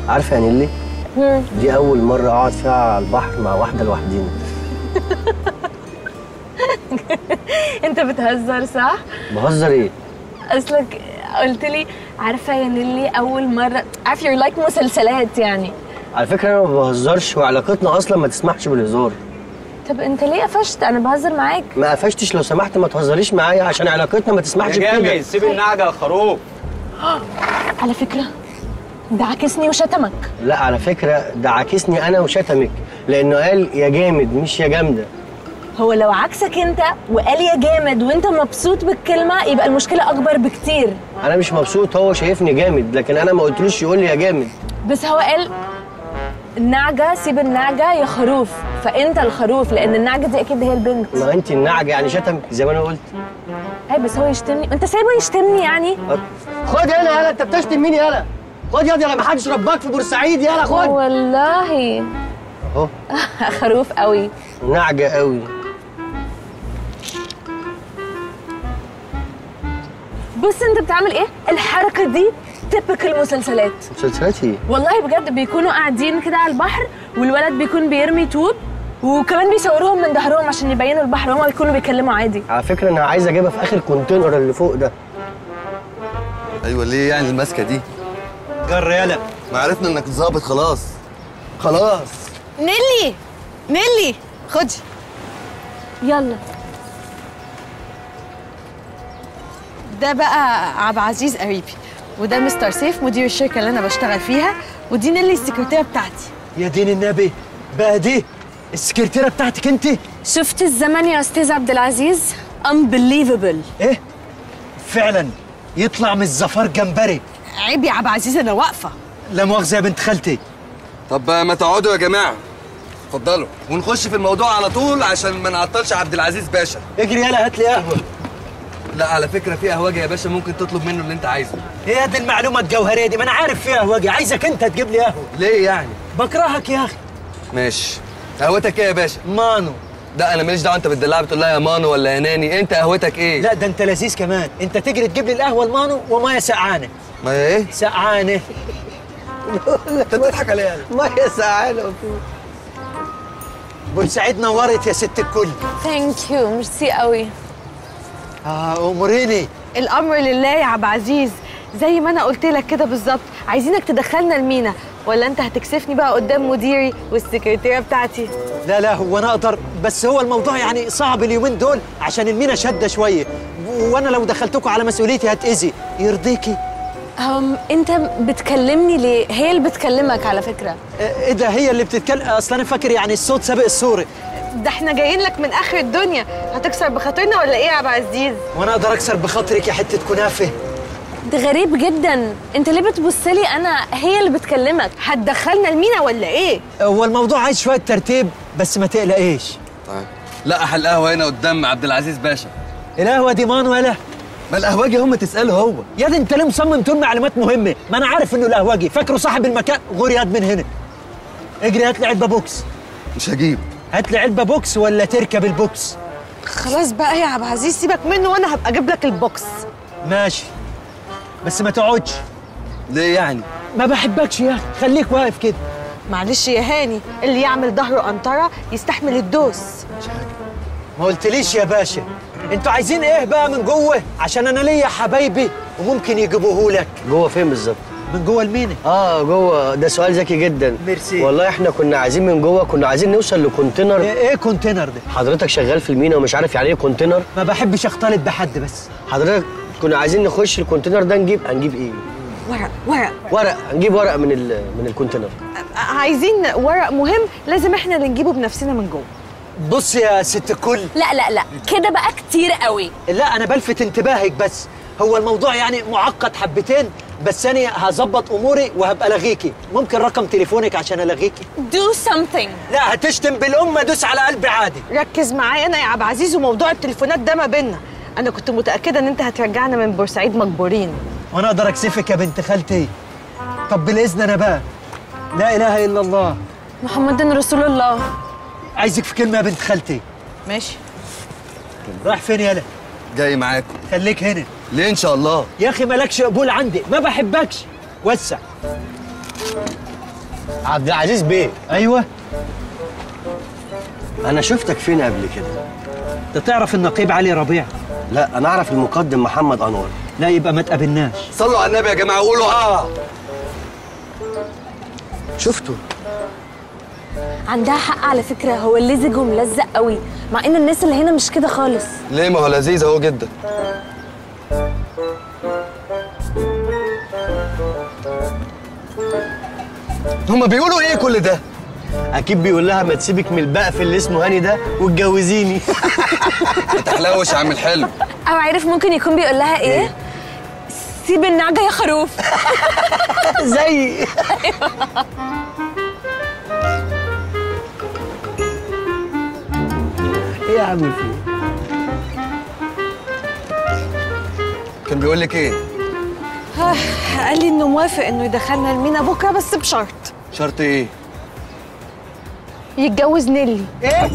عارفه يا نيلي دي اول مره اقعد فيها على البحر مع واحده لوحدينا انت بتهزر صح بهزر ايه اصلك قلت لي عارفه يا نيلي اول مره عارف يور لايك مسلسلات يعني على فكره انا ما بهزرش وعلاقتنا اصلا ما تسمحش بالهزار طب انت ليه قفشت انا بهزر معاك ما قفشتش لو سمحت ما تهزريش معايا عشان علاقتنا ما تسمحش يا بكده جامد سيب النعجه يا خروف على فكره ده عكسني وشتمك لا على فكره ده عاكسني انا وشتمك لانه قال يا جامد مش يا جامده هو لو عكسك انت وقال يا جامد وانت مبسوط بالكلمه يبقى المشكله اكبر بكتير انا مش مبسوط هو شايفني جامد لكن انا ما قلتلوش يقول لي يا جامد بس هو قال النعجه سيب النعجه يا خروف فانت الخروف لان النعجه دي اكيد هي البنت ما انت النعجه يعني شتمك زي ما انا قلت اي بس هو يشتمني انت سايبه يشتمني يعني خد يلا يلا انت بتشتم مين يلا خد يلا يلا ما حدش رباك في بورسعيد يلا خد والله اهو خروف قوي نعجه قوي بص انت بتعمل ايه الحركه دي تبك المسلسلات مسلسلات ايه والله بجد بيكونوا قاعدين كده على البحر والولد بيكون بيرمي طوب وكمان بيصوروهم من ظهرهم عشان يبينوا البحر وهما بيكونوا بيتكلموا عادي على فكره انا عايز اجيبها في اخر كونتينر اللي فوق ده ايوه ليه يعني الماسكه دي جر يلا ما عرفنا انك ظابط خلاص خلاص نيلي نيلي خدي يلا ده بقى عبد العزيز قريبي وده مستر سيف مدير الشركه اللي انا بشتغل فيها ودي نيلي السكرتيره بتاعتي يا دين النبي بقى دي السكرتيره بتاعتك انت شفت الزمن يا استاذ عبد العزيز unbelievable ايه فعلا يطلع من الزفار جمبري عيب يا عبد العزيز انا واقفه لا مؤاخذه يا بنت خالتي طب ما تقعدوا يا جماعه اتفضلوا ونخش في الموضوع على طول عشان ما نعطلش عبد العزيز باشا اجري يلا هات لي قهوه لا على فكره في قهوجي يا باشا ممكن تطلب منه اللي انت عايزه هي دي المعلومه الجوهريه دي ما انا عارف فيها قهوجي عايزك انت تجيب لي قهوه ليه يعني بكرهك يا اخي ماشي قهوتك ايه يا باشا مانو لا انا ماليش دعوه انت بتدلعها بتقول لها يا مانو ولا يا ناني انت قهوتك ايه لا ده انت لذيذ كمان انت تجري تجيب لي القهوه المانو وميه سقعانه ما هي ايه سقعانه انت بتضحك عليها ميه سعاده بورسعيد نورت يا ست الكل ثانك يو ميرسي قوي اه اموريني الامر لله يا عبد العزيز زي ما انا قلت لك كده بالظبط عايزينك تدخلنا المينا ولا انت هتكسفني بقى قدام مديري والسكرتيره بتاعتي لا لا هو انا اقدر بس هو الموضوع يعني صعب اليومين دول عشان المينا شاده شويه وانا لو دخلتكم على مسؤوليتي هتاذي يرضيكي هم انت بتكلمني ليه هي اللي بتكلمك على فكره ايه ده هي اللي بتتكلم اصل انا فاكر يعني الصوت سابق الصوره ده احنا جايين لك من اخر الدنيا هتكسر بخاطرنا ولا ايه يا عبد العزيز وانا اقدر اكسر بخاطرك يا حته كنافه ده غريب جدا انت ليه بتبصلي انا هي اللي بتكلمك هتدخلنا المينا ولا ايه هو الموضوع عايز شويه ترتيب بس ما تقلقيش طيب لا احل قهوه هنا قدام عبد العزيز باشا القهوه دي مان ولا ما القهوجي هم تساله هو يا دي انت ليه مصمم تقول معلومات مهمه ما انا عارف انه القهوجي فاكره صاحب المكان غور ياد من هنا اجري هات لي علبه بوكس مش هجيب هات لي علبه بوكس ولا تركب البوكس خلاص بقى يا عبد العزيز سيبك منه وانا هبقى اجيب لك البوكس ماشي بس ما تقعدش ليه يعني ما بحبكش يا اخي خليك واقف كده معلش يا هاني اللي يعمل ظهره قنطره يستحمل الدوس ما قلتليش يا باشا انتوا عايزين ايه بقى من جوه عشان انا ليا حبايبي وممكن يجيبوه لك جوه فين بالظبط من جوه المينا اه جوه ده سؤال ذكي جدا ميرسي. والله احنا كنا عايزين من جوه كنا عايزين نوصل لكونتينر ايه, ايه كونتينر ده حضرتك شغال في المينا ومش عارف يعني ايه كونتينر ما بحبش اختلط بحد بس حضرتك كنا عايزين نخش الكونتينر ده نجيب هنجيب ايه ورق ورق ورق هنجيب ورق من ال... من الكونتينر عايزين ورق مهم لازم احنا اللي نجيبه بنفسنا من جوه بص يا ست الكل لا لا لا كده بقى كتير قوي لا انا بلفت انتباهك بس هو الموضوع يعني معقد حبتين بس انا هظبط اموري وهبقى الغيكي ممكن رقم تليفونك عشان الغيكي do something لا هتشتم بالامه دوس على قلبي عادي ركز معايا انا يا عبد العزيز وموضوع التليفونات ده ما بينا انا كنت متاكده ان انت هترجعنا من بورسعيد مجبورين وانا اقدر اكسفك يا بنت خالتي طب بالاذن انا بقى لا اله الا الله محمد رسول الله عايزك في كلمه يا بنت خالتي ماشي رايح فين يالا جاي معاكم خليك هنا ليه ان شاء الله يا اخي مالكش قبول عندي ما بحبكش وسع عبد العزيز بيه ايوه انا شفتك فين قبل كده انت تعرف النقيب علي ربيع لا انا اعرف المقدم محمد انور لا يبقى ما تقابلناش صلوا على النبي يا جماعه قولوا اه شفته عندها حق على فكره هو لزج وملزق قوي مع ان الناس اللي هنا مش كده خالص ليه ما هو لذيذ اهو جدا هما بيقولوا ايه كل ده اكيد بيقول لها ما تسيبك من البقف اللي اسمه هاني ده واتجوزيني تحلوش يا عم الحلو او عارف ممكن يكون بيقول لها ايه سيب النعجه يا خروف زي ايه يا عم في إيه؟ كان بيقول لك ايه قال لي انه موافق انه يدخلنا المينا بكره بس بشرط شرط ايه يتجوز نيلي ايه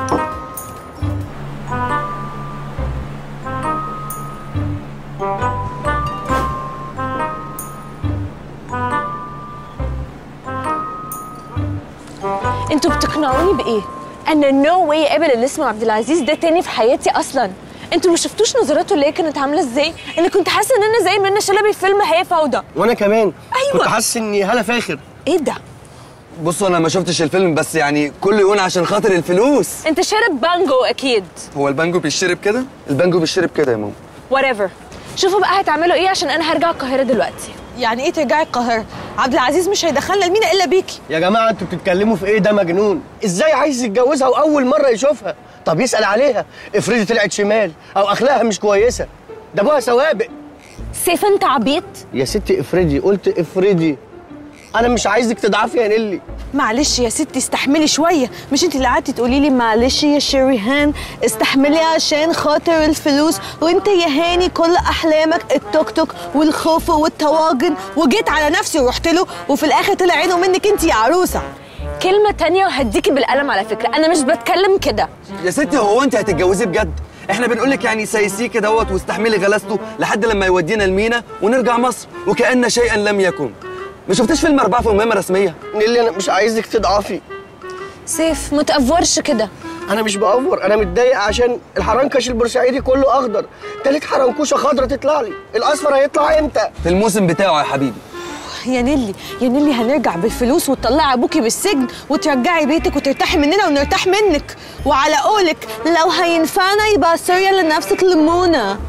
انتوا بتقنعوني بايه انا نو واي اقابل اللي اسمه عبد العزيز ده تاني في حياتي اصلا انتوا ما شفتوش نظراته اللي هي كانت عامله ازاي انا كنت حاسه ان انا زي منى شلبي في فيلم هي فوضى وانا كمان أيوة. كنت حاسس اني هلا فاخر ايه ده بصوا انا ما شفتش الفيلم بس يعني كله يقول عشان خاطر الفلوس انت شارب بانجو اكيد هو البانجو بيشرب كده البانجو بيشرب كده يا ماما whatever شوفوا بقى هتعملوا ايه عشان انا هرجع القاهره دلوقتي يعني ايه ترجعي القاهره عبد العزيز مش هيدخلنا المينا الا بيكي يا جماعه انتوا بتتكلموا في ايه ده مجنون ازاي عايز يتجوزها واول مره يشوفها طب يسال عليها افرضي طلعت شمال او اخلاقها مش كويسه ده ابوها سوابق سيف انت عبيط يا ستي افرضي قلت افرضي انا مش عايزك تضعفي يا نيلي معلش يا ستي استحملي شويه مش انت اللي قعدتي تقولي لي معلش يا شريهان استحملي عشان خاطر الفلوس وانت يا هاني كل احلامك التوك توك والخوف والطواجن وجيت على نفسي ورحت له وفي الاخر طلع عينه منك انت يا عروسه كلمه تانية وهديكي بالقلم على فكره انا مش بتكلم كده يا ستي هو انت هتتجوزيه بجد احنا بنقول لك يعني سايسيه كده اهوت واستحملي غلاسته لحد لما يودينا المينا ونرجع مصر وكأن شيئا لم يكن ما شفتش فيلم أربعة في مهمة رسمية نيلي انا مش عايزك تضعفي سيف ما تأفورش كده انا مش بأفور انا متضايق عشان الحرنكش البورسعيدي كله اخضر تالت حرنكوشه خضرا تطلع لي الاصفر هيطلع امتى في الموسم بتاعه يا حبيبي يا نيلي يا نيلي هنرجع بالفلوس وتطلعي ابوكي بالسجن وترجعي بيتك وترتاحي مننا ونرتاح منك وعلى قولك لو هينفعنا يبقى سوريا لنفسك ليمونه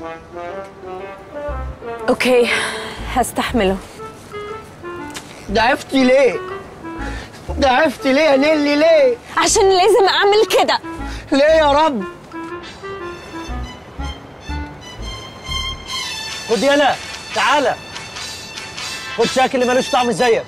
اوكي هستحمله ضعفتي ليه ضعفتي ليه يا نيلي ليه عشان لازم اعمل كده ليه يا رب خد يلا تعالى خد شاكل اللي ملوش طعم زيك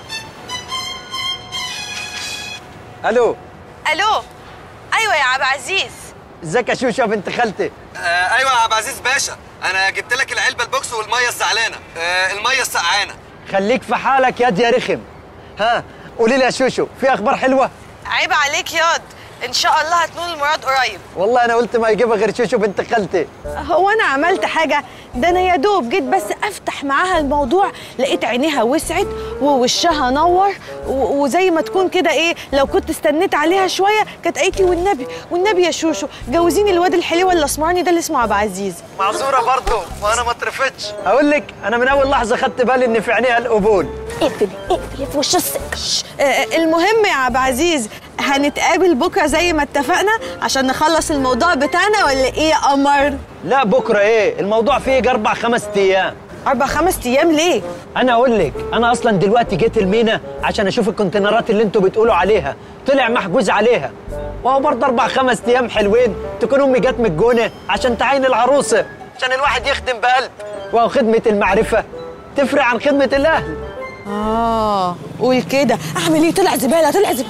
الو الو ايوه يا عبد العزيز ازيك يا شوشو يا بنت خالتي آه ايوه يا عبد العزيز باشا انا جبت لك العلبه البوكس والميه الزعلانه آه الميه السقعانه خليك في حالك ياد يا رخم ها قولي لي يا شوشو في اخبار حلوه عيب عليك ياض ان شاء الله هتنول المراد قريب والله انا قلت ما يجيبها غير شوشو بنت خالتي هو انا عملت حاجه ده انا يا دوب جيت بس افتح معاها الموضوع لقيت عينيها وسعت ووشها نور و- وزي ما تكون كده ايه لو كنت استنيت عليها شويه كانت قالت لي والنبي والنبي يا شوشو جوزيني الواد الحلو الاسمراني ده اللي اسمه عبد العزيز معذوره برضه وانا ما اترفتش اقول لك انا من اول لحظه خدت بالي ان في عينيها القبول اقفلي اقفلي في وش السكة آه، المهم يا عبد العزيز هنتقابل بكره زي ما اتفقنا عشان نخلص الموضوع بتاعنا ولا ايه يا قمر لا بكره ايه الموضوع فيه يجي اربع خمس ايام اربع خمس ايام ليه انا اقول لك انا اصلا دلوقتي جيت المينا عشان اشوف الكونتينرات اللي انتوا بتقولوا عليها طلع محجوز عليها وهو برضه اربع خمس ايام حلوين تكون امي جت من الجونه عشان تعين العروسه عشان الواحد يخدم بقلب وهو خدمه المعرفه تفرق عن خدمه الاهل اه قول كده اعمل ايه طلع زباله طلع زباله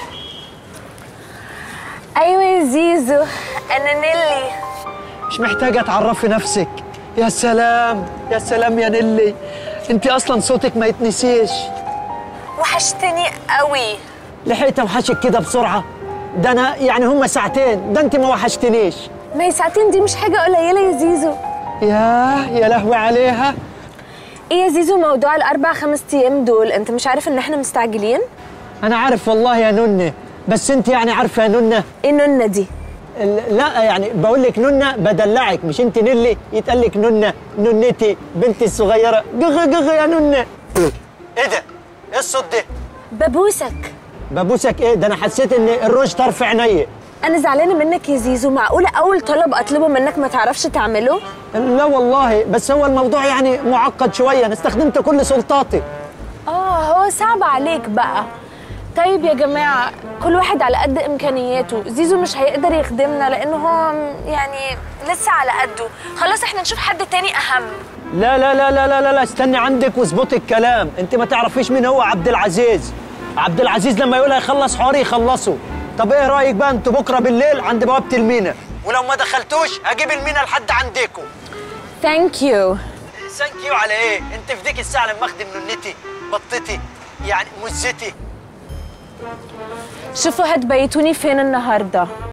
ايوه يا زيزو انا نيلي مش محتاجه تعرفي نفسك يا سلام يا سلام يا نيلي انت اصلا صوتك ما يتنسيش وحشتني قوي لحقت اوحشك كده بسرعه ده انا يعني هما ساعتين ده انت ما وحشتنيش ما هي ساعتين دي مش حاجه قليله يا زيزو ياه يا لهوي عليها ايه يا زيزو موضوع الاربع خمس ايام دول انت مش عارف ان احنا مستعجلين انا عارف والله يا ننه بس انت يعني عارفه يا ننه ايه نونه دي ال- لا يعني بقول لك ننه بدلعك مش انت نيلي يتقال لك ننه ننتي بنتي الصغيره جغ جغ يا ننه ايه ده؟ ايه الصوت ده؟ ببوسك ببوسك ايه؟ ده انا حسيت ان الروج طرف عيني انا زعلانه منك يا زيزو معقوله اول طلب اطلبه منك ما تعرفش تعمله لا والله بس هو الموضوع يعني معقد شويه انا استخدمت كل سلطاتي اه هو صعب عليك بقى طيب يا جماعة كل واحد على قد إمكانياته زيزو مش هيقدر يخدمنا لأنه هو يعني لسه على قده خلاص احنا نشوف حد تاني أهم لا لا لا لا لا لا, لا استني عندك واظبطي الكلام انت ما تعرفيش مين هو عبد العزيز عبد العزيز لما يقول هيخلص حواري يخلصه طب ايه رايك بقى انتوا بكره بالليل عند بوابه المينا ولو ما دخلتوش هجيب المينا لحد عندكم ثانك يو ثانك يو على ايه انت في ديك الساعه لما اخدم ننتي بطتي يعني مزتي شوفوا هتبيتوني فين النهارده